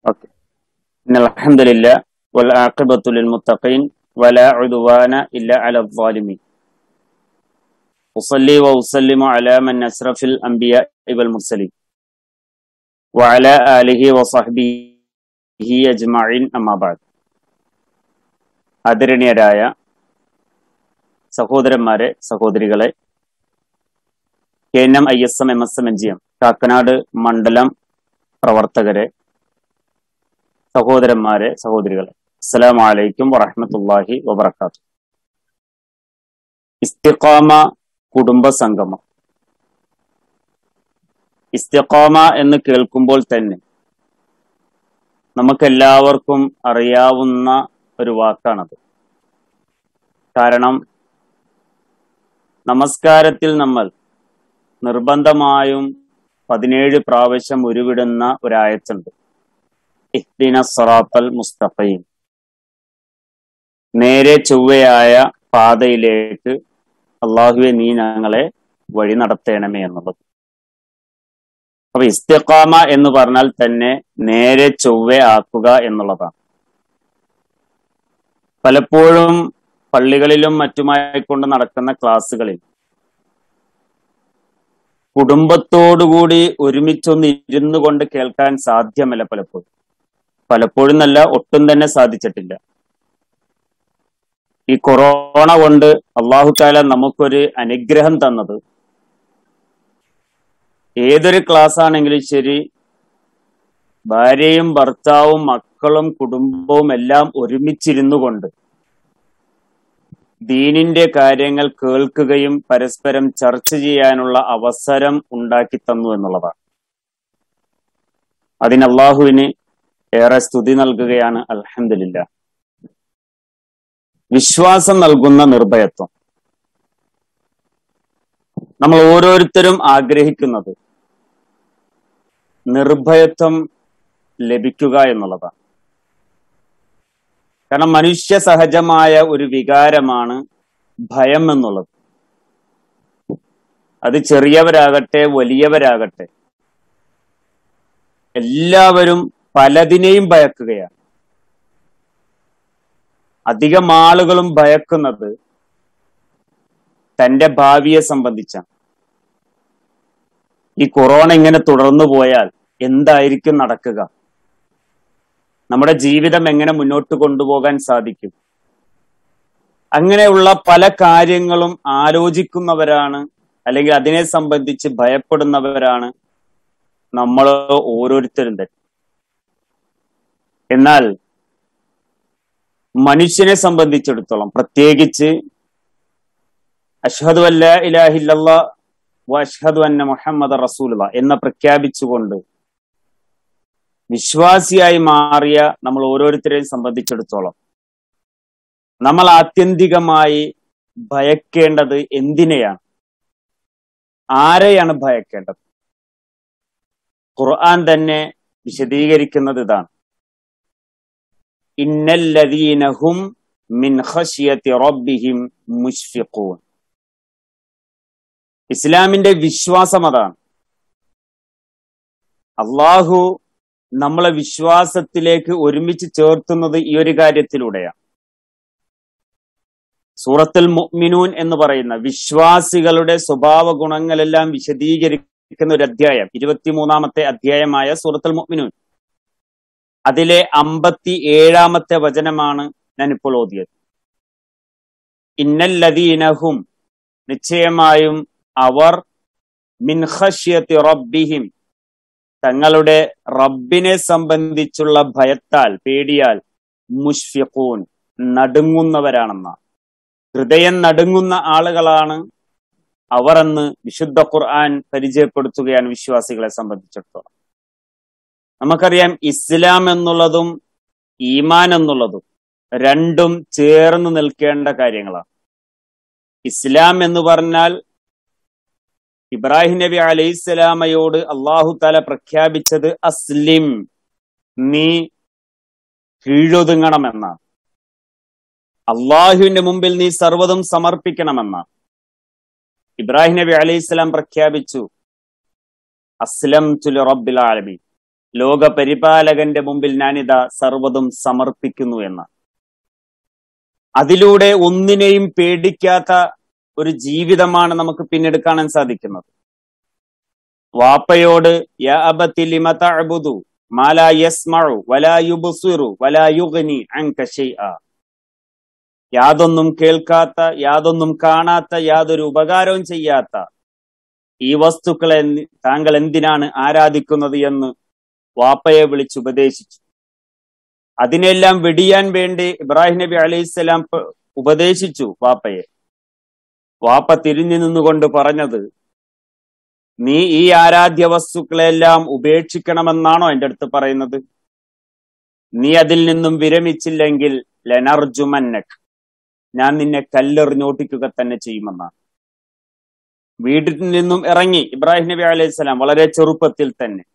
اوكي ان الحمد لله والعاقبة للمتقين ولا عدوان الا على الظالمين اصلي واسلم على من اشرف الانبياء والمرسلين وعلى اله وصحبه اجمعين اما بعد ആദരണീയരായ സഹോദരന്മാരെ സഹോദരികളെ K N M I S M M S M N G M Kakkanad മണ്ഡലം പ്രവർത്തകരെ സഹോദരന്മാരെ സഹോദരികളെ അസ്സലാമു അലൈക്കും വറഹ്മത്തുള്ളാഹി വബറകാത്തു ഇസ്തിഖാമ കുടുംബ സംഗമം ഇസ്തിഖാമ എന്ന് കേൾക്കുമ്പോൾ തന്നെ നമുക്കെല്ലാവർക്കും അറിയാവുന്ന ഒരു വാക്കാണത് കാരണം നമസ്കാരത്തിൽ നമ്മൾ നിർബന്ധമായും പതിനേഴ് പ്രാവശ്യം ഉരുവിടുന്ന ഒരായത്തുണ്ട് ഇഹ്ദിന സറാത്തൽ മുസ്തഖീം നേരെ ചൊവ്വയായ പാതയിലേക്ക് അള്ളാഹുവെ നീ ഞങ്ങളെ വഴി നടത്തേണമേ എന്നുള്ളത് അപ്പൊ ഇസ്തിഖാമ എന്ന് പറഞ്ഞാൽ തന്നെ നേരെ ചൊവ്വ ആക്കുക എന്നുള്ളതാണ് പലപ്പോഴും പള്ളികളിലും മറ്റുമായി കൊണ്ട് നടക്കുന്ന ക്ലാസ്സുകളിൽ കുടുംബത്തോടുകൂടി ഒരുമിച്ചൊന്ന് ഇരുന്നു കൊണ്ട് കേൾക്കാൻ സാധ്യമല്ല പലപ്പോഴും പലപ്പോഴും നല്ല ഒട്ടും തന്നെ സാധിച്ചിട്ടില്ല ഈ കൊറോണ കൊണ്ട് അള്ളാഹു താല നമുക്കൊരു അനുഗ്രഹം തന്നത് ഏതൊരു ക്ലാസ് ആണെങ്കിലും ശരി ഭാര്യയും ഭർത്താവും മക്കളും കുടുംബവും എല്ലാം ഒരുമിച്ചിരുന്നു കൊണ്ട് ദീനിന്റെ കാര്യങ്ങൾ കേൾക്കുകയും പരസ്പരം ചർച്ച ചെയ്യാനുള്ള അവസരം ഉണ്ടാക്കി തന്നു എന്നുള്ളതാണ് അതിന് അള്ളാഹുവിന് ഏറെ സ്തുതി നൽകുകയാണ് അൽഹമില്ല വിശ്വാസം നൽകുന്ന നിർഭയത്വം നമ്മൾ ഓരോരുത്തരും ആഗ്രഹിക്കുന്നത് നിർഭയത്വം ലഭിക്കുക എന്നുള്ളതാണ് കാരണം മനുഷ്യ സഹജമായ ഒരു വികാരമാണ് ഭയം എന്നുള്ളത് അത് ചെറിയവരാകട്ടെ വലിയവരാകട്ടെ എല്ലാവരും പലതിനെയും ഭയക്കുകയാണ് അധികം ആളുകളും ഭയക്കുന്നത് തന്റെ ഭാവിയെ സംബന്ധിച്ചാണ് ഈ കൊറോണ ഇങ്ങനെ തുടർന്നു പോയാൽ എന്തായിരിക്കും നടക്കുക നമ്മുടെ ജീവിതം എങ്ങനെ മുന്നോട്ട് കൊണ്ടുപോകാൻ സാധിക്കും അങ്ങനെയുള്ള പല കാര്യങ്ങളും ആലോചിക്കുന്നവരാണ് അല്ലെങ്കിൽ അതിനെ സംബന്ധിച്ച് ഭയപ്പെടുന്നവരാണ് നമ്മൾ ഓരോരുത്തരും തന്നെ എന്നാൽ മനുഷ്യനെ സംബന്ധിച്ചിടത്തോളം പ്രത്യേകിച്ച് അഷ്ഹദു അല്ല ഇലാഹില്ല അഷ്ഹദു അന്ന മുഹമ്മദ് റസൂല എന്ന് പ്രഖ്യാപിച്ചുകൊണ്ട് വിശ്വാസിയായി മാറിയ നമ്മൾ ഓരോരുത്തരെയും സംബന്ധിച്ചിടത്തോളം നമ്മൾ ആത്യന്തികമായി ഭയക്കേണ്ടത് എന്തിനെയാണ് ആരെയാണ് ഭയക്കേണ്ടത് ഖുർആൻ തന്നെ വിശദീകരിക്കുന്നത് ഇതാണ് ഇന്നല്ലദീനഹും മിൻ ഖശിയത്തി റബ്ബിഹിം മുഷ്ഫിഖൂൻ ഇസ്ലാമിന്റെ വിശ്വാസം അതാണ് അള്ളാഹു നമ്മളെ വിശ്വാസത്തിലേക്ക് ഒരുമിച്ച് ചേർത്തുന്നത് ഈ ഒരു കാര്യത്തിലൂടെയാണ് സൂറത്തുൽ മുഅ്മിനൂൻ എന്ന് പറയുന്ന വിശ്വാസികളുടെ സ്വഭാവ ഗുണങ്ങളെല്ലാം വിശദീകരിക്കുന്ന ഒരു അധ്യായം ഇരുപത്തിമൂന്നാമത്തെ അധ്യായമായ സൂറത്തുൽ മുഅ്മിനൂൻ അതിലെ അമ്പത്തി ഏഴാമത്തെ വചനമാണ് ഞാൻ ഇപ്പോൾ ഓതിയത് ഇന്നല്ലദീനഹും നിശ്ചയമായും അവർ മിൻ ഖശ്യത്തി റബ്ബിഹിം തങ്ങളുടെ റബ്ബിനെ സംബന്ധിച്ചുള്ള ഭയത്താൽ പേടിയാൽ മുഷ്ഫിഖൂൻ നടുങ്ങുന്നവരാണെന്ന ഹൃദയം നടുങ്ങുന്ന ആളുകളാണ് അവർ എന്ന് വിശുദ്ധ ഖുർആൻ പരിചയപ്പെടുത്തുകയാണ് വിശ്വാസികളെ സംബന്ധിച്ചിടത്തോളം നമുക്കറിയാം ഇസ്ലാം എന്നുള്ളതും ഈമാൻ എന്നുള്ളതും രണ്ടും ചേർന്ന് നിൽക്കേണ്ട കാര്യങ്ങളാണ് ഇസ്ലാം എന്ന് പറഞ്ഞാൽ ഇബ്രാഹിം നബി അലൈഹിസ്സലാമയോട് അള്ളാഹു താല പ്രഖ്യാപിച്ചത് അസ്ലിം നീ കീഴൊതുങ്ങണമെന്നാണ് അള്ളാഹുവിന്റെ മുമ്പിൽ നീ സർവ്വതും സമർപ്പിക്കണമെന്നാണ് ഇബ്രാഹിം നബി അലൈഹിസ്സലാം പ്രഖ്യാപിച്ചു അസ്ലം തുൽ റബ്ബിൽ ആലമീൻ ലോക പരിപാലകന്റെ മുമ്പിൽ ഞാനിതാ സർവ്വതും സമർപ്പിക്കുന്നു എന്ന് അതിലൂടെ ഒന്നിനെയും പേടിക്കാത്ത ഒരു ജീവിതമാണ് നമുക്ക് പിന്നീട് കാണാൻ സാധിക്കുന്നത് വാപ്പയോട് യാ അബത്തി ലിമ തഅബുദു മാ ലാ യസ്മഉ വലാ യുബ്സിറു വലാ യുഗ്നി അൻക ശൈഅ യാതൊന്നും കേൾക്കാത്ത യാതൊന്നും കാണാത്ത യാതൊരു ഉപകാരവും ചെയ്യാത്ത ഈ വസ്തുക്കളെ നി- താങ്കൾ എന്തിനാണ് ആരാധിക്കുന്നത് എന്ന് വാപ്പയെ വിളിച്ച് ഉപദേശിച്ചു അതിനെല്ലാം വെടിയാൻ വേണ്ടി ഇബ്രാഹിം നബി അലൈഹിസ്സലാം പ- ഉപദേശിച്ചു വാപ്പയെ വാപ്പ തിരിഞ്ഞു നിന്നുകൊണ്ട് പറഞ്ഞത് നീ ഈ ആരാധ്യ വസ്തുക്കളെല്ലാം ഉപേക്ഷിക്കണമെന്നാണോ എന്റെ അടുത്ത് പറയുന്നത് നീ അതിൽ നിന്നും വിരമിച്ചില്ലെങ്കിൽ ലെനർജുമന്നക് ഞാൻ നിന്നെ കല്ലെറിഞ്ഞോട്ടിക്കുക തന്നെ ചെയ്യുമെന്നാണ് വീട്ടിൽ നിന്നും ഇറങ്ങി ഇബ്രാഹിം നബി അലൈഹി സ്വലാം വളരെ ചെറുപ്പത്തിൽ തന്നെ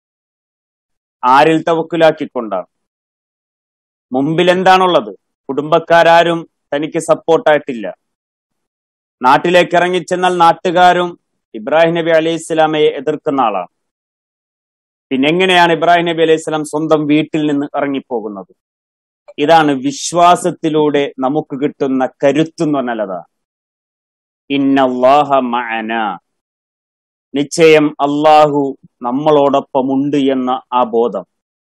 ആരിൽ തവക്കുലാക്കിക്കൊണ്ടാണ് മുമ്പിൽ എന്താണുള്ളത് കുടുംബക്കാരും തനിക്ക് സപ്പോർട്ടായിട്ടില്ല നാട്ടിലേക്ക് ഇറങ്ങിച്ചെന്നാൽ നാട്ടുകാരും ഇബ്രാഹിം നബി അലൈഹി സ്വലാമയെ എതിർക്കുന്ന ആളാണ് പിന്നെ എങ്ങനെയാണ് ഇബ്രാഹിം നബി അലൈഹി സ്വലാം സ്വന്തം വീട്ടിൽ നിന്ന് ഇറങ്ങിപ്പോകുന്നത് ഇതാണ് വിശ്വാസത്തിലൂടെ നമുക്ക് കിട്ടുന്ന കരുത്തെന്ന് പറഞ്ഞാൽ അതാണ് ഇന്നല്ലാഹ മഅന നിശ്ചയം അള്ളാഹു നമ്മളോടൊപ്പമുണ്ട് എന്ന ആ ബോധം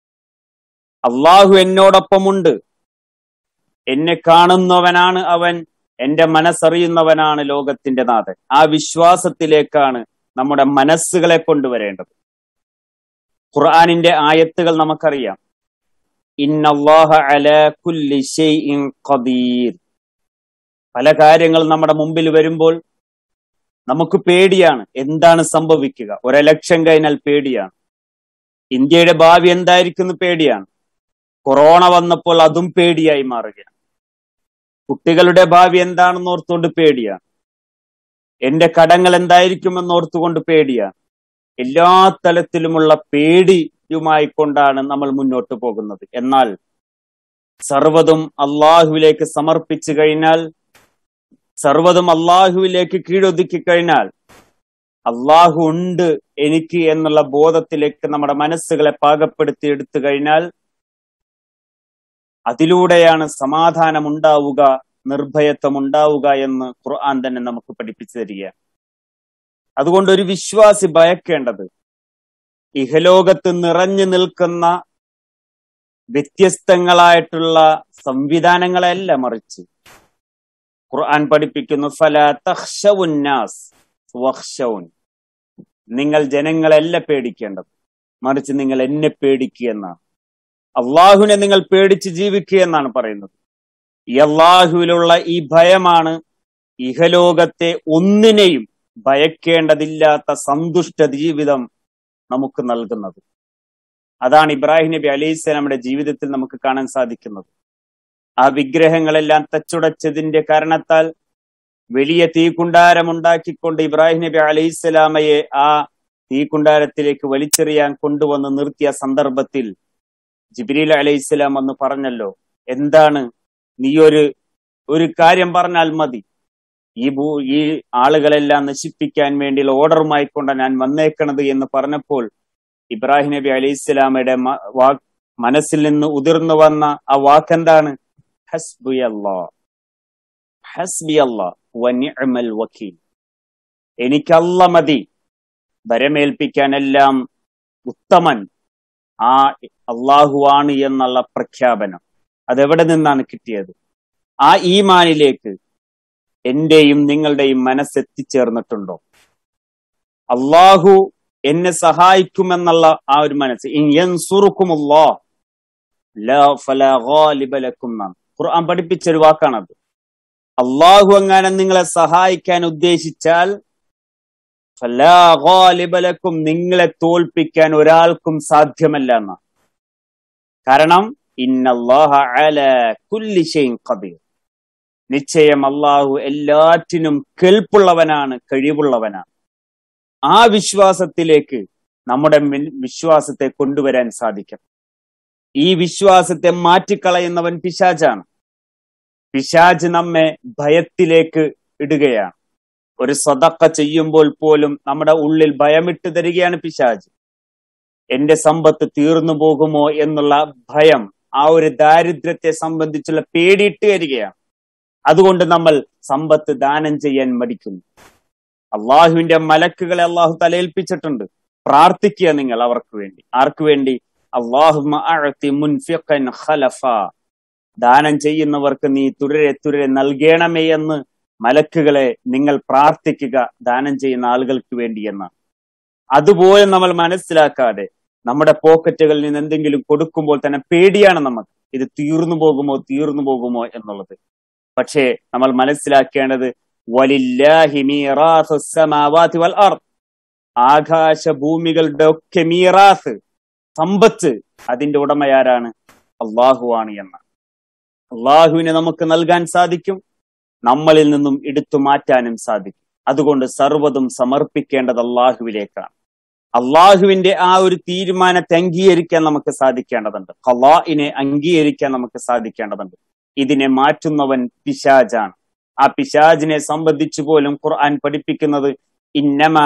അള്ളാഹു എന്നോടൊപ്പമുണ്ട് എന്നെ കാണുന്നവനാണ് അവൻ എന്റെ മനസ്സറിയുന്നവനാണ് ലോകത്തിന്റെ നാഥൻ ആ വിശ്വാസത്തിലേക്കാണ് നമ്മുടെ മനസ്സുകളെ കൊണ്ടുവരേണ്ടത് ഖുർആനിന്റെ ആയത്തുകൾ നമുക്കറിയാം ഇന്നല്ലാഹ അലാ കുല്ലി ഷൈഇൻ ഖദീർ പല കാര്യങ്ങൾ നമ്മുടെ മുമ്പിൽ വരുമ്പോൾ നമുക്ക് പേടിയാണ് എന്താണ് സംഭവിക്കുക ഒരു ഇലക്ഷൻ കഴിഞ്ഞാൽ പേടിയാണ് ഇന്ത്യയുടെ ഭാവി എന്തായിരിക്കും എന്ന് പേടിയാണ് കൊറോണ വന്നപ്പോൾ അതും പേടിയായി മാറുകയാണ് കുട്ടികളുടെ ഭാവി എന്താണെന്ന് ഓർത്തുകൊണ്ട് പേടിയാണ് എന്റെ കടങ്ങൾ എന്തായിരിക്കുമെന്ന് ഓർത്തുകൊണ്ട് പേടിയാണ് എല്ലാ തലത്തിലുമുള്ള പേടിയുമായി കൊണ്ടാണ് നമ്മൾ മുന്നോട്ട് പോകുന്നത് എന്നാൽ സർവതും അള്ളാഹുവിലേക്ക് സമർപ്പിച്ചു കഴിഞ്ഞാൽ സർവതും അള്ളാഹുവിലേക്ക് കീഴൊതുക്കി കഴിഞ്ഞാൽ അള്ളാഹു ഉണ്ട് എനിക്ക് എന്നുള്ള ബോധത്തിലേക്ക് നമ്മുടെ മനസ്സുകളെ പാകപ്പെടുത്തി എടുത്തു കഴിഞ്ഞാൽ അതിലൂടെയാണ് സമാധാനം ഉണ്ടാവുക നിർഭയത്വം ഉണ്ടാവുക എന്ന് ഖുർആൻ തന്നെ നമുക്ക് പഠിപ്പിച്ചു തരിക അതുകൊണ്ട് ഒരു വിശ്വാസി ഭയക്കേണ്ടത് ഇഹലോകത്ത് നിറഞ്ഞു നിൽക്കുന്ന വ്യത്യസ്തങ്ങളായിട്ടുള്ള സംവിധാനങ്ങളല്ല മറിച്ച് ഖുർആൻ പഠിപ്പിക്കുന്നു ഫല തഹ്ഷവുന്നാസ് വഹ്ഷവുൻ നിങ്ങൾ ജനങ്ങളല്ല പേടിക്കേണ്ടത് മറിച്ച് നിങ്ങൾ എന്നെ പേടിക്കുക എന്നാണ് അള്ളാഹുവിനെ നിങ്ങൾ പേടിച്ച് ജീവിക്കുക എന്നാണ് പറയുന്നത് ഈ അള്ളാഹുവിലുള്ള ഈ ഭയമാണ് ഇഹലോകത്തെ ഒന്നിനെയും ഭയക്കേണ്ടതില്ലാത്ത സന്തുഷ്ട ജീവിതം നമുക്ക് നൽകുന്നത് അതാണ് ഇബ്രാഹിം നബി അലൈഹിസ്സലാമിന്റെ ജീവിതത്തിൽ നമുക്ക് കാണാൻ സാധിക്കുന്നത് ആ വിഗ്രഹങ്ങളെല്ലാം തച്ചുടച്ചതിന്റെ കാരണത്താൽ വലിയ തീക്കുണ്ടാരമുണ്ടാക്കിക്കൊണ്ട് ഇബ്രാഹിം നബി അലൈഹിസ്സലാമയെ ആ തീക്കുണ്ടാരത്തിലേക്ക് വലിച്ചെറിയാൻ കൊണ്ടുവന്ന് നിർത്തിയ സന്ദർഭത്തിൽ ജിബ്രീൽ അലൈഹിസ്സലാം എന്ന് പറഞ്ഞല്ലോ എന്താണ് നീ ഒരു ഒരു കാര്യം പറഞ്ഞാൽ മതി ഈ ഭൂ ഈ ആളുകളെല്ലാം നശിപ്പിക്കാൻ വേണ്ടിയുള്ള ഓർഡറുമായി കൊണ്ട് ഞാൻ വന്നേക്കണത് എന്ന് പറഞ്ഞപ്പോൾ ഇബ്രാഹിം നബി അലൈഹി സ്വലാമയുടെ വാക്ക് മനസ്സിൽ നിന്ന് ഉതിർന്നു വന്ന ആ വാക്കെന്താണ് ഹസ്ബി അല്ലാ ഹസ്ബി അല്ലാ വനിഅമൽ വക്കീൽ എനിക്കല്ല മതി ഭരമേൽപ്പിക്കാനെല്ലാം ഉത്തമൻ ആ അള്ളാഹുവാണ് എന്നുള്ള പ്രഖ്യാപനം അതെവിടെ നിന്നാണ് കിട്ടിയത് ആ ഈമാനിലേക്ക് എന്റെയും നിങ്ങളുടെയും മനസ്സെത്തിച്ചേർന്നിട്ടുണ്ടോ അള്ളാഹു എന്നെ സഹായിക്കുമെന്നുള്ള ആ ഒരു മനസ്സ് യൻസുറുക്കുമുല്ലാ എന്നാണ് ഖുർആൻ പഠിപ്പിച്ചൊരു വാക്കാണത് അള്ളാഹു എങ്ങാനെ നിങ്ങളെ സഹായിക്കാൻ ഉദ്ദേശിച്ചാൽ ഫലാലിബലക്കും നിങ്ങളെ തോൽപ്പിക്കാൻ ഒരാൾക്കും സാധ്യമല്ല എന്ന കാരണം ഇന്നല്ലാഹ അല കുല്ലി ഷൈൻ ഖദീർ നിശ്ചയം അള്ളാഹു എല്ലാറ്റിനും കെൽപ്പുള്ളവനാണ് കഴിവുള്ളവനാണ് ആ വിശ്വാസത്തിലേക്ക് നമ്മുടെ വിശ്വാസത്തെ കൊണ്ടുവരാൻ സാധിക്കും ഈ വിശ്വാസത്തെ മാറ്റിക്കളയുന്നവൻ പിശാജാണ് പിശാജ് നമ്മെ ഭയത്തിലേക്ക് ഇടുകയാണ് ഒരു സതക്ക ചെയ്യുമ്പോൾ പോലും നമ്മുടെ ഉള്ളിൽ ഭയമിട്ട് തരികയാണ് പിശാജ് എന്റെ സമ്പത്ത് തീർന്നു പോകുമോ എന്നുള്ള ഭയം ആ ഒരു ദാരിദ്ര്യത്തെ സംബന്ധിച്ചുള്ള പേടിയിട്ട് വരികയാണ് അതുകൊണ്ട് നമ്മൾ സമ്പത്ത് ദാനം ചെയ്യാൻ മടിക്കുന്നു അള്ളാഹുവിന്റെ മലക്കുകളെ അള്ളാഹു തലയേൽപ്പിച്ചിട്ടുണ്ട് പ്രാർത്ഥിക്കുക നിങ്ങൾ അവർക്ക് വേണ്ടി ആർക്ക് വേണ്ടി അള്ളാഹു ദാനം ചെയ്യുന്നവർക്ക് നീ തുടരെ തുടരെ നൽകണമേ എന്ന് മലക്കുകളെ നിങ്ങൾ പ്രാർത്ഥിക്കുക ദാനം ചെയ്യുന്ന ആളുകൾക്ക് വേണ്ടി എന്നാണ് അതുപോലെ നമ്മൾ മനസ്സിലാക്കാതെ നമ്മുടെ പോക്കറ്റുകളിൽ നിന്ന് എന്തെങ്കിലും കൊടുക്കുമ്പോൾ തന്നെ പേടിയാണ് നമുക്ക് ഇത് തീർന്നു പോകുമോ തീർന്നു പോകുമോ എന്നുള്ളത് പക്ഷേ നമ്മൾ മനസ്സിലാക്കേണ്ടത് വലില്ലാഹി മീറാസു സമാവാതി വൽ അർദ് ആകാശ ഭൂമികളുടെ ഒക്കെ മീറാസ് സമ്പത്ത് അതിന്റെ ഉടമയാരാണ് അള്ളാഹുവാണ് എന്ന് അള്ളാഹുവിനെ നമുക്ക് നൽകാൻ സാധിക്കും നമ്മളിൽ നിന്നും എടുത്തു മാറ്റാനും സാധിക്കും അതുകൊണ്ട് സർവ്വതും സമർപ്പിക്കേണ്ടത് അള്ളാഹുവിലേക്കാണ് അള്ളാഹുവിന്റെ ആ ഒരു തീരുമാനത്തെ അംഗീകരിക്കാൻ നമുക്ക് സാധിക്കേണ്ടതുണ്ട് ഖലാഇനെ അംഗീകരിക്കാൻ നമുക്ക് സാധിക്കേണ്ടതുണ്ട് ഇതിനെ മാറ്റുന്നവൻ പിശാജാണ് ആ പിശാജിനെ സംബന്ധിച്ചു പോലും ഖുർആൻ പഠിപ്പിക്കുന്നത് ഇന്നമ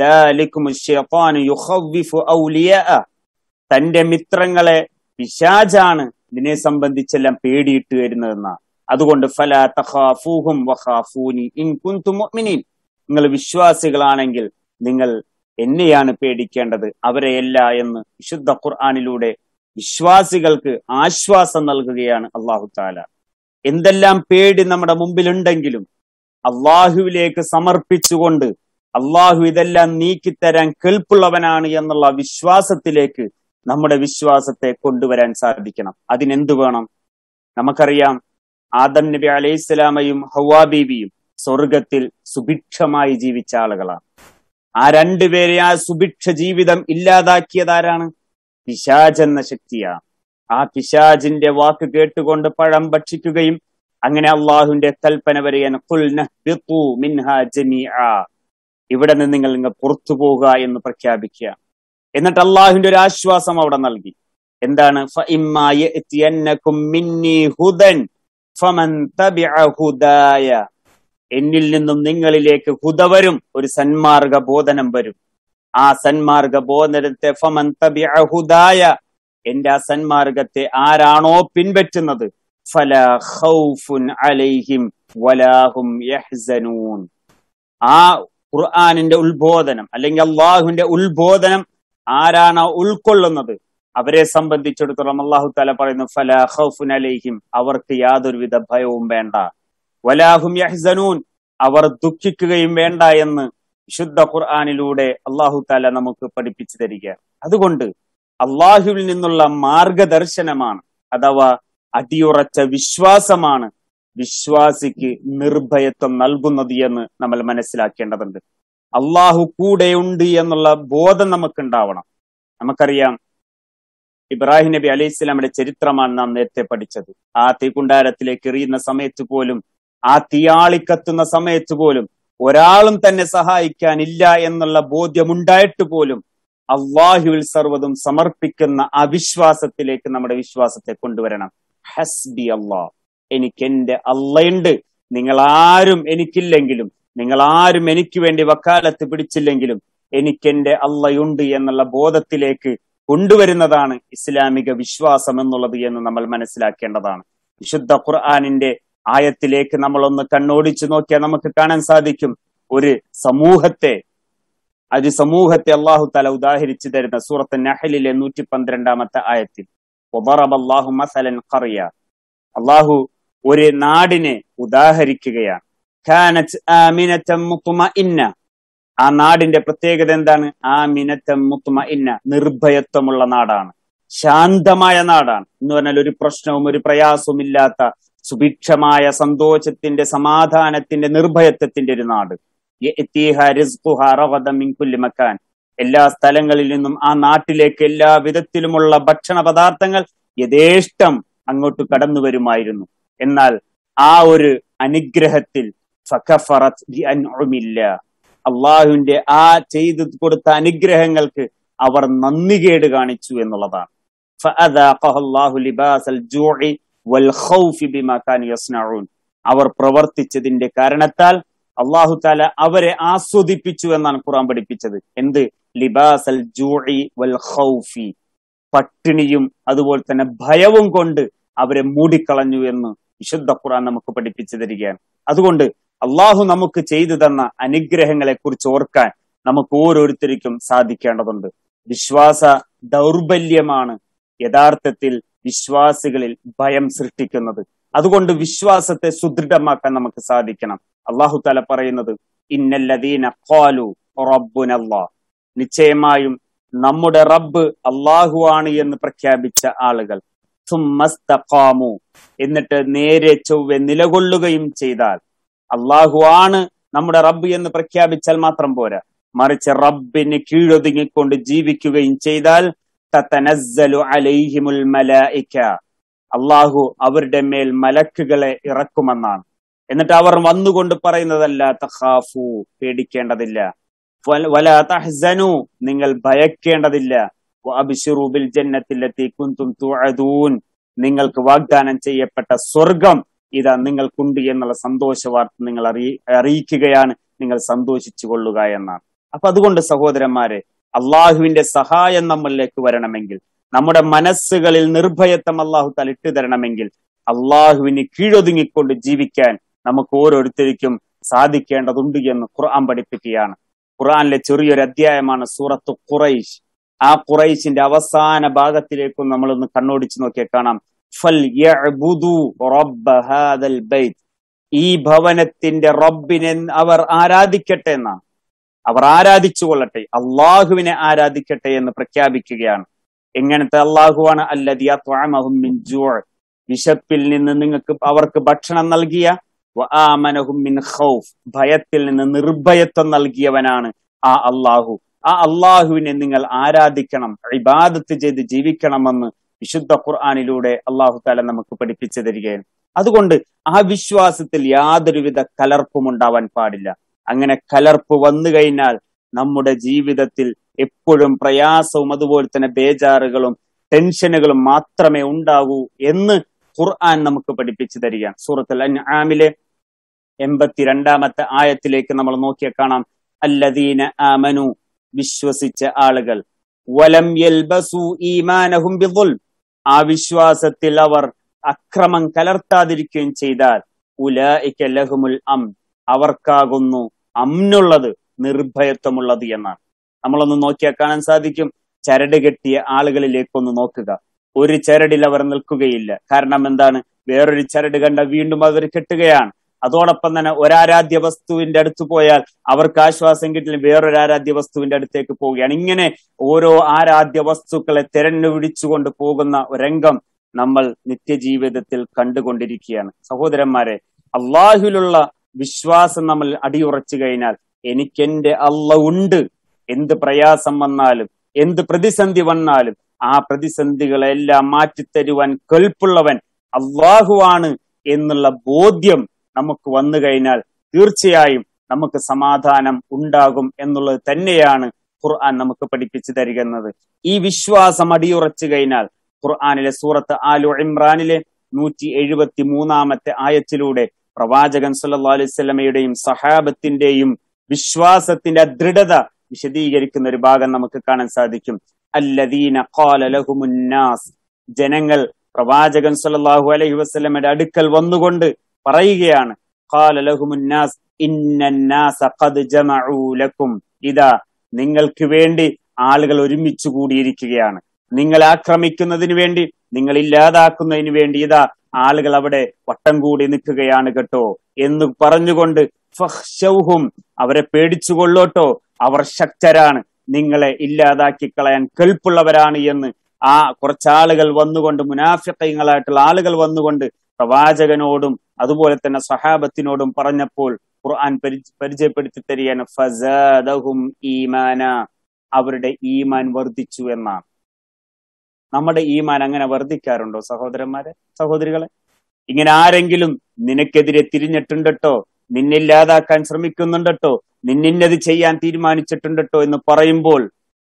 തന്റെ മിത്രങ്ങളെ പിശാജാണ് ഇതിനെ സംബന്ധിച്ചെല്ലാം പേടിയിട്ട് വരുന്നതെന്നാണ് അതുകൊണ്ട് ഫല തഖാഫൂഹും വഖാഫൂനി ഇൻ കുൻതും മുഅ്മിനീൻ നിങ്ങൾ വിശ്വാസികളാണെങ്കിൽ നിങ്ങൾ എന്നെയാണ് പേടിക്കേണ്ടത് അവരെയല്ല എന്ന് വിശുദ്ധ ഖുർആാനിലൂടെ വിശ്വാസികൾക്ക് ആശ്വാസം നൽകുകയാണ് അള്ളാഹു താല എന്തെല്ലാം പേടി നമ്മുടെ മുമ്പിലുണ്ടെങ്കിലും അള്ളാഹുവിലേക്ക് സമർപ്പിച്ചുകൊണ്ട് അള്ളാഹു ഇതെല്ലാം നീക്കിത്തരാൻ കേൾപ്പുള്ളവനാണ് എന്നുള്ള വിശ്വാസത്തിലേക്ക് നമ്മുടെ വിശ്വാസത്തെ കൊണ്ടുവരാൻ സാധിക്കണം അതിനെന്ത് വേണം നമുക്കറിയാം ആദം നബി അലൈഹിസ്സലാമയും ഹവാ ബീബിയും സ്വർഗത്തിൽ സുഭിക്ഷമായി ജീവിച്ച ആളുകളാണ് ആ രണ്ടുപേരെ ആ സുഭിക്ഷ ജീവിതം ഇല്ലാതാക്കിയതാരാണ് പിശാജ് എന്ന ശക്തിയാണ് ആ പിശാജിന്റെ വാക്ക് കേട്ടുകൊണ്ട് പഴം ഭക്ഷിക്കുകയും അങ്ങനെ അള്ളാഹുവിന്റെ കൽപ്പന വരെയാണ് ഇവിടെ നിന്ന് നിങ്ങൾ നിങ്ങൾ പുറത്തു പോകുക എന്ന് പ്രഖ്യാപിക്കുക എന്നിട്ട് അള്ളാഹുവിന്റെ ഒരു ആശ്വാസം അവിടെ നൽകി എന്താണ് എന്നിൽ നിന്നും നിങ്ങളിലേക്ക് ഹുദ വരും ഒരു സന്മാർഗ ബോധനം വരും ആ സന്മാർഗ ബോധനത്തെ ഫമൻ ഹുദായ എന്റെ ആ സന്മാർഗത്തെ ആരാണോ പിൻപറ്റുന്നത് ഫല ഖൗഫുൻ അലൈഹിം വലാഹും യഹ്സനൂൻ ആ ഖുർആാനിന്റെ ഉത്ബോധനം അല്ലെങ്കിൽ അള്ളാഹുവിന്റെ ഉത്ബോധനം ആരാണോ ഉൾക്കൊള്ളുന്നത് അവരെ സംബന്ധിച്ചിടത്തോളം അള്ളാഹു താല പറയുന്നു ഫല ഖൗഫുൻ അലൈഹിം അവർക്ക് യാതൊരുവിധ ഭയവും വേണ്ട വലാഹും യഹ്സനൂൻ അവർ ദുഃഖിക്കുകയും വേണ്ട എന്ന് വിശുദ്ധ ഖുർആാനിലൂടെ അള്ളാഹു താല നമുക്ക് പഠിപ്പിച്ചു തരിക അതുകൊണ്ട് അള്ളാഹുവിൽ നിന്നുള്ള മാർഗദർശനമാണ് അഥവാ അടിയുറച്ച വിശ്വാസമാണ് വിശ്വാസിക്ക് നിർഭയത്വം നൽകുന്നത് എന്ന് നമ്മൾ മനസ്സിലാക്കേണ്ടതുണ്ട് അള്ളാഹു കൂടെയുണ്ട് എന്നുള്ള ബോധം നമുക്കുണ്ടാവണം നമുക്കറിയാം ഇബ്രാഹിം നബി അലൈഹി സ്വലാമിന്റെ ചരിത്രമാണ് നാം നേരത്തെ പഠിച്ചത് ആ തീക്കുണ്ടാരത്തിലേക്ക് എറിയുന്ന സമയത്ത് പോലും ആ തീയാളിക്കത്തുന്ന സമയത്ത് പോലും ഒരാളും തന്നെ സഹായിക്കാനില്ല എന്നുള്ള ബോധ്യമുണ്ടായിട്ട് പോലും അള്ളാഹുവിൽ സർവ്വതും സമർപ്പിക്കുന്ന അവിശ്വാസത്തിലേക്ക് നമ്മുടെ വിശ്വാസത്തെ കൊണ്ടുവരണം ഹസ്ബി അള്ളാഹ് എനിക്ക് എന്റെ അള്ളയുണ്ട് നിങ്ങൾ ആരും എനിക്കില്ലെങ്കിലും നിങ്ങൾ ആരും എനിക്ക് വേണ്ടി വക്കാലത്ത് പിടിച്ചില്ലെങ്കിലും എനിക്ക് എന്റെ അള്ളയുണ്ട് എന്നുള്ള ബോധത്തിലേക്ക് കൊണ്ടുവരുന്നതാണ് ഇസ്ലാമിക വിശ്വാസം എന്നുള്ളത് എന്ന് നമ്മൾ മനസ്സിലാക്കേണ്ടതാണ് വിശുദ്ധ ഖുർആാനിന്റെ ആയത്തിലേക്ക് നമ്മൾ ഒന്ന് കണ്ണോടിച്ചു നോക്കിയാൽ നമുക്ക് കാണാൻ സാധിക്കും ഒരു സമൂഹത്തെ ഒരു സമൂഹത്തെ അള്ളാഹു തല ഉദാഹരിച്ചു തരുന്ന സൂറത്ത് നഹലിലെ നൂറ്റി പന്ത്രണ്ടാമത്തെ ആയത്തിൽ അള്ളാഹു മസലൻ ഖറിയ അള്ളാഹു ഒരു നാടിനെ ഉദാഹരിക്കുകയാണ് ആ നാടിന്റെ പ്രത്യേകത എന്താണ് ആ മിനത്തം മുത്തുമ ഇന്ന നിർഭയത്വമുള്ള നാടാണ് ശാന്തമായ നാടാണ് എന്ന് പറഞ്ഞാൽ ഒരു പ്രശ്നവും ഒരു പ്രയാസവും ഇല്ലാത്ത സുഭിക്ഷമായ സന്തോഷത്തിന്റെ സമാധാനത്തിന്റെ നിർഭയത്വത്തിന്റെ ഒരു നാട് മക്കാൻ എല്ലാ സ്ഥലങ്ങളിൽ നിന്നും ആ നാട്ടിലേക്ക് എല്ലാ വിധത്തിലുമുള്ള ഭക്ഷണ പദാർത്ഥങ്ങൾ യഥേഷ്ടം അങ്ങോട്ട് കടന്നു വരുമായിരുന്നു എന്നാൽ ആ ഒരു അനുഗ്രഹത്തിൽ അള്ളാഹുവിന്റെ ആ ചെയ്തു കൊടുത്ത അനുഗ്രഹങ്ങൾക്ക് അവർ നന്ദികേട് കാണിച്ചു എന്നുള്ളതാണ് അവർ പ്രവർത്തിച്ചതിന്റെ കാരണത്താൽ അള്ളാഹു താല അവരെ ആസ്വദിപ്പിച്ചു എന്നാണ് ഖുർആൻ പഠിപ്പിച്ചത് എന്ത് ലിബാസൽ ജൂഇ വൽ ഖൗഫി പട്ടിണിയും അതുപോലെ തന്നെ ഭയവും കൊണ്ട് അവരെ മൂടിക്കളഞ്ഞു എന്ന് വിശുദ്ധ ഖുർആൻ നമുക്ക് പഠിപ്പിച്ചു തരികയാണ് അതുകൊണ്ട് അള്ളാഹു നമുക്ക് ചെയ്തു തന്ന അനുഗ്രഹങ്ങളെ കുറിച്ച് ഓർക്കാൻ നമുക്ക് ഓരോരുത്തർക്കും സാധിക്കേണ്ടതുണ്ട് വിശ്വാസ ദൗർബല്യമാണ് യഥാർത്ഥത്തിൽ വിശ്വാസികളിൽ ഭയം സൃഷ്ടിക്കുന്നത് അതുകൊണ്ട് വിശ്വാസത്തെ സുദൃഢമാക്കാൻ നമുക്ക് സാധിക്കണം അള്ളാഹു തല പറയുന്നത് ഇന്നല്ലദീന ഖാലു റബ്ബുനല്ലാ നിശ്ചയമായും നമ്മുടെ റബ്ബ് അള്ളാഹു ആണ് എന്ന് പ്രഖ്യാപിച്ച ആളുകൾ സുമ്മസ്തഖാമു എന്നിട്ട് നേരെ ചൊവ്വെ നിലകൊള്ളുകയും ചെയ്താൽ അള്ളാഹു ആണ് നമ്മുടെ റബ്ബ് എന്ന് പ്രഖ്യാപിച്ചാൽ മാത്രം പോരാ മറിച്ച് റബ്ബിന് കീഴൊതുങ്ങിക്കൊണ്ട് ജീവിക്കുകയും ചെയ്താൽ തതനസ്സലു അലൈഹിമുൽ മലായിക അള്ളാഹു അവരുടെ മേൽ മലക്കുകളെ ഇറക്കുമെന്നാണ് എന്നിട്ട് അവർ വന്നുകൊണ്ട് പറയുന്നതല്ല തഖാഫു പേടിക്കേണ്ടതില്ല വല- വലാ തഹ്സനു നിങ്ങൾ ഭയക്കേണ്ടതില്ല വഅബ്ശിറു ബിൽ ജന്നത്തില്ലത്തി കുന്തും തുഅദൂൻ നിങ്ങൾക്ക് വാഗ്ദാനം ചെയ്യപ്പെട്ട സ്വർഗം ഇതാ നിങ്ങൾക്കുണ്ട് എന്നുള്ള സന്തോഷ വാർത്ത നിങ്ങൾ അറിയി അറിയിക്കുകയാണ് നിങ്ങൾ സന്തോഷിച്ചു കൊള്ളുക എന്നാണ് അപ്പൊ അതുകൊണ്ട് സഹോദരന്മാരെ അള്ളാഹുവിന്റെ സഹായം നമ്മളിലേക്ക് വരണമെങ്കിൽ നമ്മുടെ മനസ്സുകളിൽ നിർഭയത്വം അള്ളാഹു തലിട്ട് തരണമെങ്കിൽ അള്ളാഹുവിന് കീഴൊതുങ്ങിക്കൊണ്ട് ജീവിക്കാൻ നമുക്ക് ഓരോരുത്തർക്കും സാധിക്കേണ്ടതുണ്ട് എന്ന് ഖുർആൻ പഠിപ്പിക്കുകയാണ് ഖുർആനിലെ ചെറിയൊരു അധ്യായമാണ് സൂറത്ത് ഖുറൈശ് ആ ഖുറൈശിന്റെ അവസാന ഭാഗത്തിലേക്കും നമ്മളൊന്ന് കണ്ണോടിച്ച് നോക്കിയാൽ കാണാം ഫൽ യഅ്ബുദു റബ്ബ ഹാദൽ ബൈത്ത് ഈ ഭവനത്തിന്റെ റബ്ബിനെ അവർ ആരാധിക്കട്ടെ എന്നാണ് അവർ ആരാധിച്ചു കൊള്ളട്ടെ അള്ളാഹുവിനെ ആരാധിക്കട്ടെ എന്ന് പ്രഖ്യാപിക്കുകയാണ് എങ്ങനത്തെ അള്ളാഹുവാണ് അല്ലദി അത്വഅമഹും മിൻ ജൂഅ് വിശപ്പിൽ നിന്ന് നിങ്ങൾക്ക് അവർക്ക് ഭക്ഷണം നൽകിയ വആമനഹും മിൻ ഖൗഫ് ഭയത്തിൽ നിന്ന് നിർഭയത്വം നൽകിയവനാണ് ആ അള്ളാഹു ആ അള്ളാഹുവിനെ നിങ്ങൾ ആരാധിക്കണം ഇബാദത്ത് ചെയ്ത് ജീവിക്കണമെന്ന് വിശുദ്ധ ഖുർആാനിലൂടെ അള്ളാഹു താല നമുക്ക് പഠിപ്പിച്ചു തരികയാണ് അതുകൊണ്ട് ആ വിശ്വാസത്തിൽ യാതൊരുവിധ കലർപ്പും ഉണ്ടാവാൻ പാടില്ല അങ്ങനെ കലർപ്പ് വന്നു കഴിഞ്ഞാൽ നമ്മുടെ ജീവിതത്തിൽ എപ്പോഴും പ്രയാസവും അതുപോലെ തന്നെ ബേജാറുകളും ടെൻഷനുകളും മാത്രമേ ഉണ്ടാകൂ എന്ന് ഖുർആൻ നമുക്ക് പഠിപ്പിച്ചു തരികയാണ് സൂറത്തുൽ അൻആമിലെ എൺപത്തിരണ്ടാമത്തെ ആയത്തിലേക്ക് നമ്മൾ നോക്കിയാൽ കാണാം അല്ലദീന ആമനു വിശ്വസിച്ച ആളുകൾ വലം യൽബസു ഈമാനഹും ബിദുൽ ആ വിശ്വാസത്തിൽ അവർ അക്രമം കലർത്താതിരിക്കുകയും ചെയ്താൽ ഉലായിക ലഹുമുൽ അം അവർക്കാകുന്നു അമ്നുള്ളത് നിർഭയത്വമുള്ളത് എന്നാണ് നമ്മളൊന്ന് നോക്കിയാൽ കാണാൻ സാധിക്കും ചരട് കെട്ടിയ ആളുകളിലേക്കൊന്ന് നോക്കുക ഒരു ചരടിൽ അവർ നിൽക്കുകയില്ല കാരണം എന്താണ് വേറൊരു ചരട് കണ്ട വീണ്ടും അവർ കെട്ടുകയാണ് അതോടൊപ്പം തന്നെ ഒരാരാധ്യ വസ്തുവിന്റെ അടുത്ത് പോയാൽ അവർക്ക് ആശ്വാസം കിട്ടില്ല വേറൊരു ആരാധ്യ വസ്തുവിന്റെ അടുത്തേക്ക് പോവുകയാണ് ഇങ്ങനെ ഓരോ ആരാധ്യ വസ്തുക്കളെ തെരഞ്ഞു പിടിച്ചുകൊണ്ട് പോകുന്ന ഒരു രംഗം നമ്മൾ നിത്യജീവിതത്തിൽ കണ്ടുകൊണ്ടിരിക്കുകയാണ് സഹോദരന്മാരെ അള്ളാഹുലുള്ള വിശ്വാസം നമ്മൾ അടിയുറച്ചു കഴിഞ്ഞാൽ എനിക്കെന്റെ അല്ല ഉണ്ട് എന്ത് പ്രയാസം വന്നാലും എന്ത് പ്രതിസന്ധി വന്നാലും ആ പ്രതിസന്ധികളെല്ലാം മാറ്റിത്തരുവാൻ കെൽപ്പുള്ളവൻ അള്ളാഹുവാണ് എന്നുള്ള ബോധ്യം നമുക്ക് വന്നു കഴിഞ്ഞാൽ തീർച്ചയായും നമുക്ക് സമാധാനം ഉണ്ടാകും എന്നുള്ളത് തന്നെയാണ് ഖുർആൻ നമുക്ക് പഠിപ്പിച്ചു തരികന്നത് ഈ വിശ്വാസം അടിയുറച്ചു കഴിഞ്ഞാൽ ഖുർആനിലെ സൂറത്ത് ആലു ഇമ്രാനിലെ നൂറ്റി എഴുപത്തി മൂന്നാമത്തെ ആയത്തിലൂടെ പ്രവാചകൻ സല്ലല്ലാഹു അലൈഹി വസല്ലമയുടെയും സഹാബത്തിന്റെയും വിശ്വാസത്തിന്റെ ദൃഢത വിശദീകരിക്കുന്ന ഒരു ഭാഗം നമുക്ക് കാണാൻ സാധിക്കും അല്ലദീന ഖാല ലഹുമുന്നാസ് ജനങ്ങൾ പ്രവാചകൻ സല്ലല്ലാഹു അലൈഹി വസല്ലമയുടെ അടുക്കൽ വന്നുകൊണ്ട് പറയുകയാണ് ഖാല ലഹുമുന്നാസ് ഇന്നന്നാസ ഖദ് ജമഉ ലക്കും ഇതാ നിങ്ങൾക്ക് വേണ്ടി ആളുകൾ ഒരുമിച്ച് കൂടിയിരിക്കുകയാണ് നിങ്ങളെ ആക്രമിക്കുന്നതിന് വേണ്ടി നിങ്ങൾ ഇല്ലാതാക്കുന്നതിന് വേണ്ടി ഇതാ ആളുകൾ അവിടെ വട്ടം കൂടി നിൽക്കുകയാണ് കേട്ടോ എന്ന് പറഞ്ഞുകൊണ്ട് ഫഹ്ശൗഹും അവരെ പേടിച്ചുകൊള്ളോട്ടോ അവർ ശക്തരാണ് നിങ്ങളെ ഇല്ലാതാക്കി കളയാൻ കെൽപ്പുള്ളവരാണ് എന്ന് ആ കുറച്ചാളുകൾ വന്നുകൊണ്ട് മുനാഫിക്കങ്ങളായിട്ടുള്ള ആളുകൾ വന്നുകൊണ്ട് പ്രവാചകനോടും അതുപോലെ തന്നെ സഹാബത്തിനോടും പറഞ്ഞപ്പോൾ ഖുർആൻ പരി- പരിചയപ്പെടുത്തി തരികയാണ് ഫസാദഹും ഈമാന അവരുടെ ഈമാൻ വർദ്ധിച്ചു എന്നാണ് നമ്മുടെ ഈമാൻ അങ്ങനെ വർദ്ധിക്കാറുണ്ടോ സഹോദരന്മാരെ സഹോദരികളെ ഇങ്ങനെ ആരെങ്കിലും നിനക്കെതിരെ തിരിഞ്ഞിട്ടുണ്ടട്ടോ നിന്നില്ലാതാക്കാൻ ശ്രമിക്കുന്നുണ്ടട്ടോ നിന്നിന്നത് ചെയ്യാൻ തീരുമാനിച്ചിട്ടുണ്ടട്ടോ എന്ന് പറയുമ്പോൾ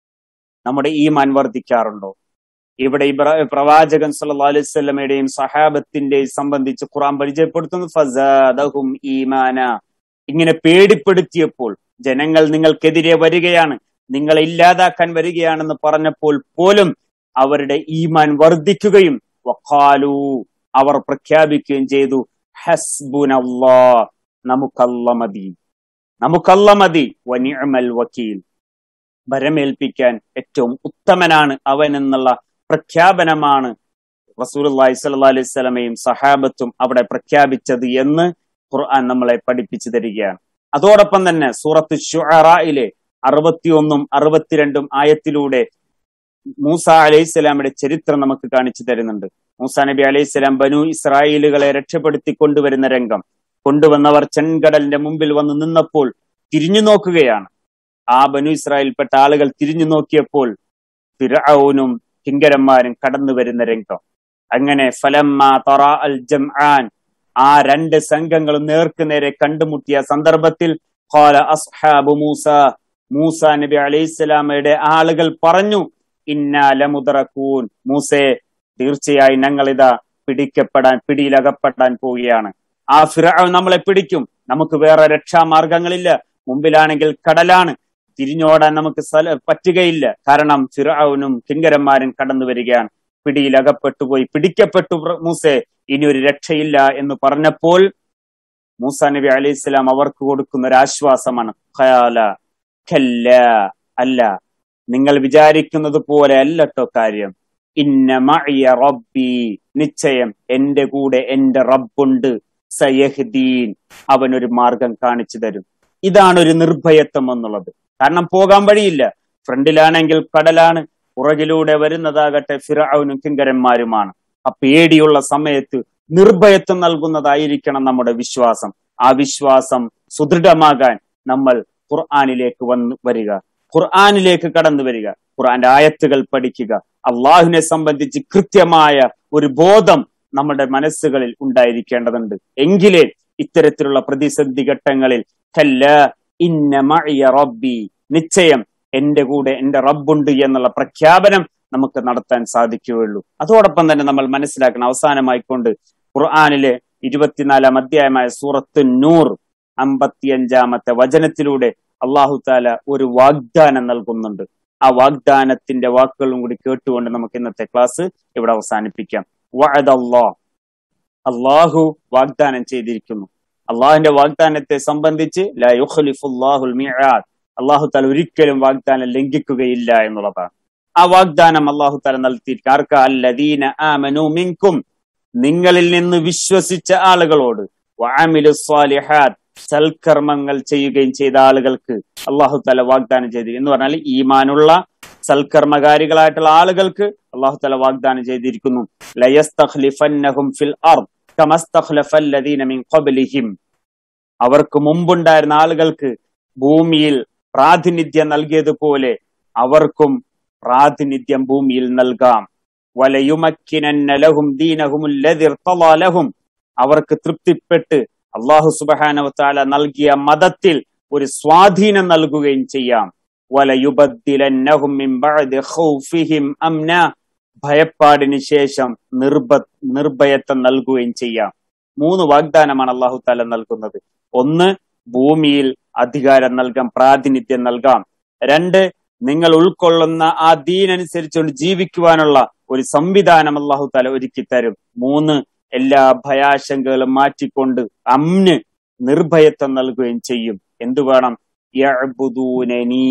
നമ്മുടെ ഈമാൻ വർദ്ധിക്കാറുണ്ടോ ഇവിടെ ഇബ്രാ പ്രവാചകൻ സല്ലല്ലാഹു അലൈഹി വസല്ലമയുടെയും സഹാബത്തിന്റെയും സംബന്ധിച്ച് ഖുർആൻ പരിചയപ്പെടുത്തുന്നു ഫസാദഹും ഈമാന ഇങ്ങനെ പേടിപ്പെടുത്തിയപ്പോൾ ജനങ്ങൾ നിങ്ങൾക്കെതിരെ വരികയാണ് നിങ്ങളെ ഇല്ലാതാക്കാൻ വരികയാണെന്ന് പറഞ്ഞപ്പോൾ പോലും അവരുടെ ഈമാൻ വർദ്ധിക്കുകയും വഖാലു അവർ പ്രഖ്യാപിക്കുകയും ചെയ്തു ഹസ്ബുനല്ലാ നമുക്കല്ല മതി നമുക്കല്ല മതി വനിഅമൽ വക്കീൽ ഭരമേൽപ്പിക്കാൻ ഏറ്റവും ഉത്തമനാണ് അവൻ എന്നുള്ള പ്രഖ്യാപനമാണ് റസൂലുള്ളാഹി സ്വല്ലല്ലാഹി അലൈഹി സ്വലമയും സഹാബത്തും അവിടെ പ്രഖ്യാപിച്ചത് എന്ന് ഖുർആൻ നമ്മളെ പഠിപ്പിച്ചു തരികയാണ് അതോടൊപ്പം തന്നെ സൂറത്ത് ഷുഅറയിലെ അറുപത്തിയൊന്നും അറുപത്തിരണ്ടും ആയത്തിലൂടെ മൂസ അലൈഹിസ്സലാമിന്റെ ചരിത്രം നമുക്ക് കാണിച്ചു തരുന്നുണ്ട് മൂസ നബി അലൈഹിസ്സലാം ബനു ഇസ്രായേലുകളെ രക്ഷപ്പെടുത്തി കൊണ്ടുവരുന്ന രംഗം കൊണ്ടുവന്നവർ ചെങ്കടലിന്റെ മുമ്പിൽ വന്ന് നിന്നപ്പോൾ തിരിഞ്ഞു നോക്കുകയാണ് ആ ബനു ഇസ്രായേൽപ്പെട്ട ആളുകൾ തിരിഞ്ഞു നോക്കിയപ്പോൾ ഫിറൌനും കിങ്കരന്മാരും കടന്നു വരുന്ന രംഗം അങ്ങനെ ഫലമ്മ തറ അൽ ജംആൻ ആ രണ്ട് സംഘങ്ങളും നേർക്ക് നേരെ കണ്ടുമുട്ടിയ സന്ദർഭത്തിൽ ഖാല അസ്ഹാബു മൂസ മൂസ നബി അലൈഹിസ്സലാമയുടെ ആളുകൾ പറഞ്ഞു ഇന്നാ ലമുദ്റകൂൻ മൂസേ തീർച്ചയായും ഞങ്ങൾ ഇതാ പിടിക്കപ്പെടാൻ പിടിയിലകപ്പെടാൻ പോവുകയാണ് ആ ഫിറഔൻ നമ്മളെ പിടിക്കും നമുക്ക് വേറെ രക്ഷാമാർഗങ്ങളില്ല മുമ്പിലാണെങ്കിൽ കടലാണ് തിരിഞ്ഞോടാൻ നമുക്ക് സ്ഥല പറ്റുകയില്ല കാരണം ഫിറൌനും കിങ്കരന്മാരും കടന്നു വരികയാണ് പിടിയിൽ അകപ്പെട്ടുപോയി പിടിക്കപ്പെട്ടു പ്ര- മൂസേ ഇനി ഒരു രക്ഷയില്ല എന്ന് പറഞ്ഞപ്പോൾ മൂസ നബി അലൈഹി സ്വലാം അവർക്ക് കൊടുക്കുന്ന ഒരു ആശ്വാസമാണ് ഖയാല ഖല്ല അല്ല നിങ്ങൾ വിചാരിക്കുന്നത് പോലെ അല്ലട്ടോ കാര്യം ഇന്ന മഅയ റബ്ബി നിശ്ചയം എന്റെ കൂടെ എന്റെ റബ്ബുണ്ട് സയഹ്ദീൻ അവൻ ഒരു മാർഗം കാണിച്ചു തരും ഇതാണ് ഒരു നിർഭയത്വം എന്നുള്ളത് കാരണം പോകാൻ വഴിയില്ല ഫ്രണ്ടിലാണെങ്കിൽ കടലാണ് പുറകിലൂടെ വരുന്നതാകട്ടെ ഫിറൌനും കിങ്കരന്മാരുമാണ് ആ പേടിയുള്ള സമയത്ത് നിർഭയത്വം നൽകുന്നതായിരിക്കണം നമ്മുടെ വിശ്വാസം ആ വിശ്വാസം സുദൃഢമാകാൻ നമ്മൾ ഖുർആാനിലേക്ക് വന്ന് വരിക ഖുർആാനിലേക്ക് കടന്നു വരിക ഖുർആന്റെ ആയത്തുകൾ പഠിക്കുക അള്ളാഹുവിനെ സംബന്ധിച്ച് കൃത്യമായ ഒരു ബോധം നമ്മുടെ മനസ്സുകളിൽ ഉണ്ടായിരിക്കേണ്ടതുണ്ട് എങ്കിലേ ഇത്തരത്തിലുള്ള പ്രതിസന്ധി ഘട്ടങ്ങളിൽ കല്ല ഇന്ന മഅയ റബ്ബി നിശ്ചയം എന്റെ കൂടെ എന്റെ റബ്ബുണ്ട് എന്നുള്ള പ്രഖ്യാപനം നമുക്ക് നടത്താൻ സാധിക്കുകയുള്ളൂ അതോടൊപ്പം തന്നെ നമ്മൾ മനസ്സിലാക്കണം അവസാനമായിക്കൊണ്ട് ഖുർആാനിലെ ഇരുപത്തിനാലാം അധ്യായമായ സൂറത്ത് നൂർ അമ്പത്തിയഞ്ചാമത്തെ വചനത്തിലൂടെ അള്ളാഹു താല ഒരു വാഗ്ദാനം നൽകുന്നുണ്ട് ആ വാഗ്ദാനത്തിന്റെ വാക്കുകളും കൂടി കേട്ടുകൊണ്ട് നമുക്ക് ഇന്നത്തെ ക്ലാസ് ഇവിടെ അവസാനിപ്പിക്കാം വഅദല്ലാ അള്ളാഹു വാഗ്ദാനം ചെയ്തിരിക്കുന്നു അള്ളാഹുവിന്റെ വാഗ്ദാനത്തെ സംബന്ധിച്ച് ലാ യുഖ്ലിഫുല്ലാഹുൽ മിആദ് അള്ളാഹു താല ഒരിക്കലും വാഗ്ദാനം ലംഘിക്കുകയില്ല എന്നുള്ളതാണ് ആ വാഗ്ദാനം അള്ളാഹു താല നൽകിയിരിക്കുക ആർക്ക അല്ലദീന ആമനു മിൻകും നിങ്ങളിൽ നിന്ന് വിശ്വസിച്ച ആളുകളോട് വഅമിലു സ്വാലിഹാത്ത് സൽക്കർമ്മങ്ങൾ ചെയ്യുകയും ചെയ്ത ആളുകൾക്ക് അള്ളാഹു തല വാഗ്ദാനം ചെയ്തു എന്ന് പറഞ്ഞാൽ ഈമാനുള്ള സൽക്കർമ്മകാരികളായിട്ടുള്ള ആളുകൾക്ക് അള്ളാഹു തല വാഗ്ദാനം ചെയ്തിരിക്കുന്നു ലയസ്തഖ്ലിഫന്നഹും ഫിൽ അർദ് കമസ്തഖ്ലഫല്ലദീന മിൻ ഖബ്ലിഹിം അവർക്ക് മുമ്പുണ്ടായിരുന്ന ആളുകൾക്ക് ഭൂമിയിൽ പ്രാതിനിധ്യം നൽകിയതുപോലെ അവർക്കും പ്രാതിനിധ്യം ഭൂമിയിൽ നൽകാം വലയുമക്കിനന്ന ലഹും ദീനഹും ലദി ഇർത്തളാ ലഹും അവർക്ക് തൃപ്തിപ്പെട്ട് അള്ളാഹു സുബഹാനവത്താല നൽകിയ മതത്തിൽ ഒരു സ്വാധീനം നൽകുകയും ചെയ്യാം വലയുബദ്ദിലന്നഹും മിൻ ബഅദി ഖൗഫിഹിം അംന ഭയപ്പാടിന് ശേഷം നിർഭ നിർഭയത്വം നൽകുകയും ചെയ്യാം മൂന്ന് വാഗ്ദാനമാണ് അള്ളാഹു താല നൽകുന്നത് ഒന്ന് ഭൂമിയിൽ അധികാരം നൽകാം പ്രാതിനിധ്യം നൽകാം രണ്ട് നിങ്ങൾ ഉൾക്കൊള്ളുന്ന ആ ദീനനുസരിച്ചുകൊണ്ട് ജീവിക്കുവാനുള്ള ഒരു സംവിധാനം അള്ളാഹു താല ഒരുക്കി തരും മൂന്ന് എല്ലാ ഭയാശങ്കകളും മാറ്റിക്കൊണ്ട് അമ്ന് നിർഭയത്വം നൽകുകയും ചെയ്യും എന്തു വേണം യഅ്ബുദൂനനീ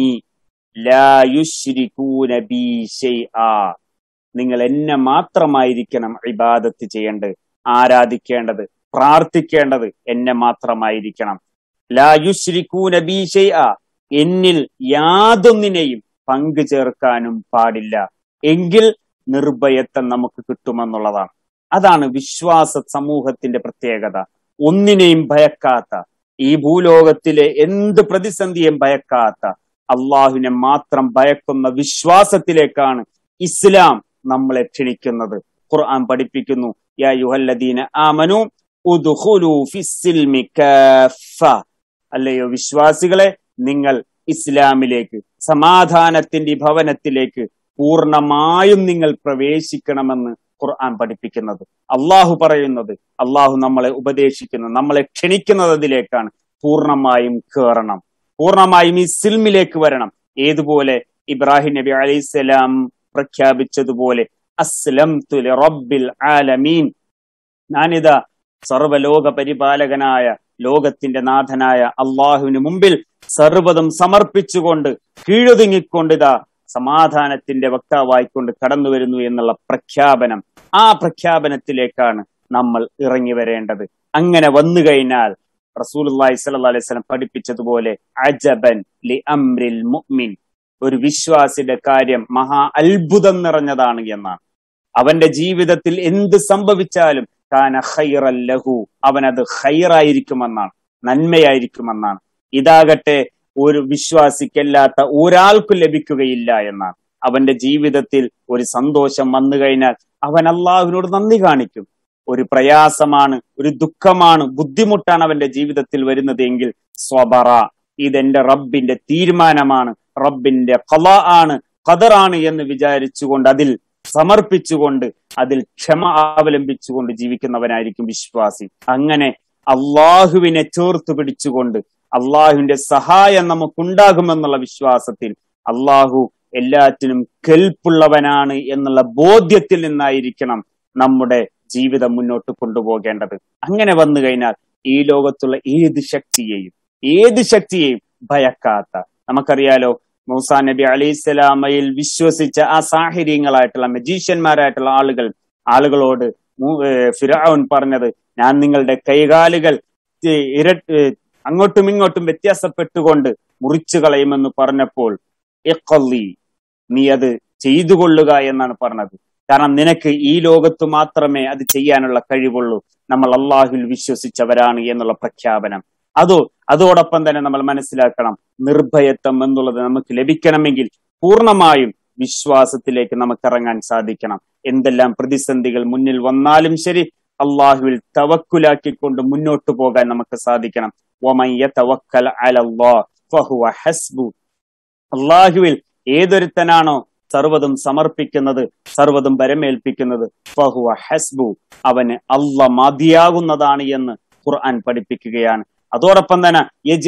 ലാ യുശ്രികൂന ബീ ശൈആ നിങ്ങൾ എന്നെ മാത്രമായിരിക്കണം ഇബാദത്ത് ചെയ്യേണ്ടത് ആരാധിക്കേണ്ടത് പ്രാർത്ഥിക്കേണ്ടത് എന്നെ മാത്രമായിരിക്കണം ലാ യുശ്രികൂന ബീ ശൈആ എന്നിൽ യാതൊന്നിനെയും പങ്കു ചേർക്കാനും പാടില്ല എങ്കിൽ നിർഭയത്വം നമുക്ക് കിട്ടുമെന്നുള്ളതാണ് അതാണ് വിശ്വാസ സമൂഹത്തിന്റെ പ്രത്യേകത ഒന്നിനെയും ഭയക്കാത്ത ഈ ഭൂലോകത്തിലെ എന്ത് പ്രതിസന്ധിയും ഭയക്കാത്ത അള്ളാഹുവിനെ മാത്രം ഭയക്കുന്ന വിശ്വാസത്തിലേക്കാണ് ഇസ്ലാം നമ്മളെ ക്ഷണിക്കുന്നത് ഖുർആൻ പഠിപ്പിക്കുന്നു യാ യുഹല്ലദീന ആമനു ഉദ്ഖുലു ഫിസ്സിൽമി കാഫ അല്ലയോ വിശ്വാസികളെ നിങ്ങൾ ഇസ്ലാമിലേക്ക് സമാധാനത്തിന്റെ ഈ ഭവനത്തിലേക്ക് പൂർണ്ണമായും നിങ്ങൾ പ്രവേശിക്കണമെന്ന് ഖുർആൻ പഠിപ്പിക്കുന്നത് അള്ളാഹു പറയുന്നത് അള്ളാഹു നമ്മളെ ഉപദേശിക്കുന്നത് നമ്മളെ ക്ഷണിക്കുന്നത് അതിലേക്കാണ് പൂർണ്ണമായും കയറണം പൂർണ്ണമായും ഈ സിൽമിലേക്ക് വരണം ഏതുപോലെ ഇബ്രാഹിം നബി അലൈഹിസ്സലാം പ്രഖ്യാപിച്ചതുപോലെ അസ്ലം റബ്ബിൽ ആലമീൻ ഞാനിതാ സർവലോക പരിപാലകനായ ലോകത്തിന്റെ നാഥനായ അള്ളാഹുവിന് മുമ്പിൽ സർവ്വതും സമർപ്പിച്ചുകൊണ്ട് കീഴൊതുങ്ങിക്കൊണ്ട് ഇതാ സമാധാനത്തിന്റെ വക്താവായിക്കൊണ്ട് കടന്നു വരുന്നു എന്നുള്ള പ്രഖ്യാപനം ആ പ്രഖ്യാപനത്തിലേക്കാണ് നമ്മൾ ഇറങ്ങി വരേണ്ടത് അങ്ങനെ വന്നു കഴിഞ്ഞാൽ റസൂലുള്ളാഹി സ്വല്ലല്ലാഹി അലൈഹി വസല്ലം പഠിപ്പിച്ചതുപോലെ അജബൻ ലി അംരിൽ മുഅ്മിൻ ഒരു വിശ്വാസിയുടെ കാര്യം മഹാ അത്ഭുതം നിറഞ്ഞതാണ് എന്നാണ് അവന്റെ ജീവിതത്തിൽ എന്ത് സംഭവിച്ചാലും കാന ഖൈറൻ ലഹു അവനത് ഖൈറായിരിക്കുമെന്നാണ് നന്മയായിരിക്കുമെന്നാണ് ഇതാകട്ടെ ഒരു വിശ്വാസിക്കല്ലാത്ത ഒരാൾക്കും ലഭിക്കുകയില്ല എന്നാണ് അവന്റെ ജീവിതത്തിൽ ഒരു സന്തോഷം വന്നു കഴിഞ്ഞാൽ അവൻ അള്ളാഹുവിനോട് നന്ദി കാണിക്കും ഒരു പ്രയാസമാണ് ഒരു ദുഃഖമാണ് ബുദ്ധിമുട്ടാണ് അവന്റെ ജീവിതത്തിൽ വരുന്നത് എങ്കിൽ സ്വബറ ഇതെന്റെ റബ്ബിന്റെ തീരുമാനമാണ് റബ്ബിന്റെ കല ആണ് ഖദറാണ് എന്ന് വിചാരിച്ചുകൊണ്ട് അതിൽ സമർപ്പിച്ചുകൊണ്ട് അതിൽ ക്ഷമ അവലംബിച്ചുകൊണ്ട് ജീവിക്കുന്നവനായിരിക്കും വിശ്വാസി അങ്ങനെ അള്ളാഹുവിനെ ചേർത്ത് പിടിച്ചുകൊണ്ട് അള്ളാഹുവിന്റെ സഹായം നമുക്കുണ്ടാകുമെന്നുള്ള വിശ്വാസത്തിൽ അള്ളാഹു എല്ലാറ്റിനും കെൽപ്പുള്ളവനാണ് എന്നുള്ള ബോധ്യത്തിൽ നിന്നായിരിക്കണം നമ്മുടെ ജീവിതം മുന്നോട്ട് കൊണ്ടുപോകേണ്ടത് അങ്ങനെ വന്നു കഴിഞ്ഞാൽ ഈ ലോകത്തുള്ള ഏത് ശക്തിയെയും ഏത് ശക്തിയെയും ഭയക്കാത്ത നമുക്കറിയാലോ മൂസാ നബി അലൈഹിസ്സലാമയിൽ വിശ്വസിച്ച ആ സാഹചര്യങ്ങളായിട്ടുള്ള മജീഷ്യന്മാരായിട്ടുള്ള ആളുകൾ ആളുകളോട് ഫിറൌൻ പറഞ്ഞത് ഞാൻ നിങ്ങളുടെ കൈകാലുകൾ ഇര അങ്ങോട്ടും ഇങ്ങോട്ടും വ്യത്യാസപ്പെട്ടുകൊണ്ട് മുറിച്ചു കളയുമെന്ന് പറഞ്ഞപ്പോൾ ഇഖല്ലി നീ അത് ചെയ്തു കൊള്ളുക എന്നാണ് പറഞ്ഞത് കാരണം നിനക്ക് ഈ ലോകത്ത് മാത്രമേ അത് ചെയ്യാനുള്ള കഴിവുള്ളൂ നമ്മൾ അള്ളാഹുൽ വിശ്വസിച്ചവരാണ് എന്നുള്ള പ്രഖ്യാപനം അതോ അതോടൊപ്പം തന്നെ നമ്മൾ മനസ്സിലാക്കണം നിർഭയത്വം എന്നുള്ളത് നമുക്ക് ലഭിക്കണമെങ്കിൽ പൂർണ്ണമായും വിശ്വാസത്തിലേക്ക് നമുക്ക് ഇറങ്ങാൻ സാധിക്കണം എന്തെല്ലാം പ്രതിസന്ധികൾ മുന്നിൽ വന്നാലും ശരി അള്ളാഹുവിൽ തവക്കുലാക്കിക്കൊണ്ട് മുന്നോട്ട് പോകാൻ നമുക്ക് സാധിക്കണം അള്ളാഹുവിൽ ഏതൊരുത്തനാണോ സർവ്വതും സമർപ്പിക്കുന്നത് സർവ്വതും പരമേൽപ്പിക്കുന്നത് ഫഹുവ ഹസ്ബു അവന് അല്ല മതിയാകുന്നതാണ് എന്ന് ഖുർആൻ പഠിപ്പിക്കുകയാണ് അതോടൊപ്പം തന്നെ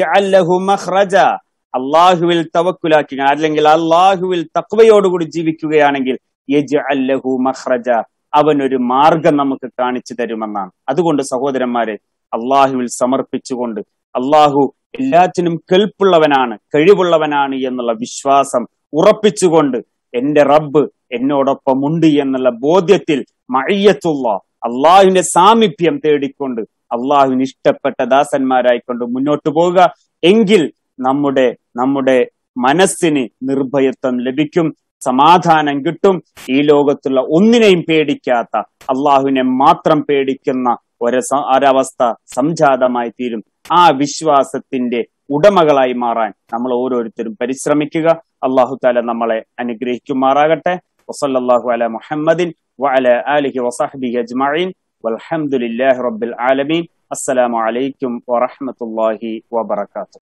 അള്ളാഹുവിൽ തവക്കുലാക്കുക അല്ലെങ്കിൽ അള്ളാഹുവിൽ തക്വയോടുകൂടി ജീവിക്കുകയാണെങ്കിൽ യജ്അല്ലഹു മഖ്റജ അവനൊരു മാർഗം നമുക്ക് കാണിച്ചു തരുമെന്നാണ് അതുകൊണ്ട് സഹോദരന്മാരെ അള്ളാഹുവിൽ സമർപ്പിച്ചുകൊണ്ട് അള്ളാഹു എല്ലാറ്റിനും കെൽപ്പുള്ളവനാണ് കഴിവുള്ളവനാണ് എന്നുള്ള വിശ്വാസം ഉറപ്പിച്ചുകൊണ്ട് എന്റെ റബ്ബ് എന്നോടൊപ്പം ഉണ്ട് എന്നുള്ള ബോധ്യത്തിൽ മഴയത്തുള്ള അള്ളാഹുവിന്റെ സാമീപ്യം തേടിക്കൊണ്ട് അള്ളാഹുവിന് ഇഷ്ടപ്പെട്ട ദാസന്മാരായിക്കൊണ്ട് മുന്നോട്ട് പോവുക എങ്കിൽ നമ്മുടെ നമ്മുടെ മനസ്സിന് നിർഭയത്വം ലഭിക്കും സമാധാനം കിട്ടും ഈ ലോകത്തുള്ള ഒന്നിനെയും പേടിക്കാത്ത അള്ളാഹുവിനെ മാത്രം പേടിക്കുന്ന ഒരു ഒരവസ്ഥ സംജാതമായി തീരും ആ വിശ്വാസത്തിന്റെ ഉടമകളായി മാറാൻ നമ്മൾ ഓരോരുത്തരും പരിശ്രമിക്കുക അള്ളാഹു താല നമ്മളെ അനുഗ്രഹിക്കുമാറാകട്ടെ വസല്ലാഹു അല മുഹമ്മദിൻ وعلى آله وصحبه أجمعين والحمد لله رب العالمين السلام عليكم ورحمة الله وبركاته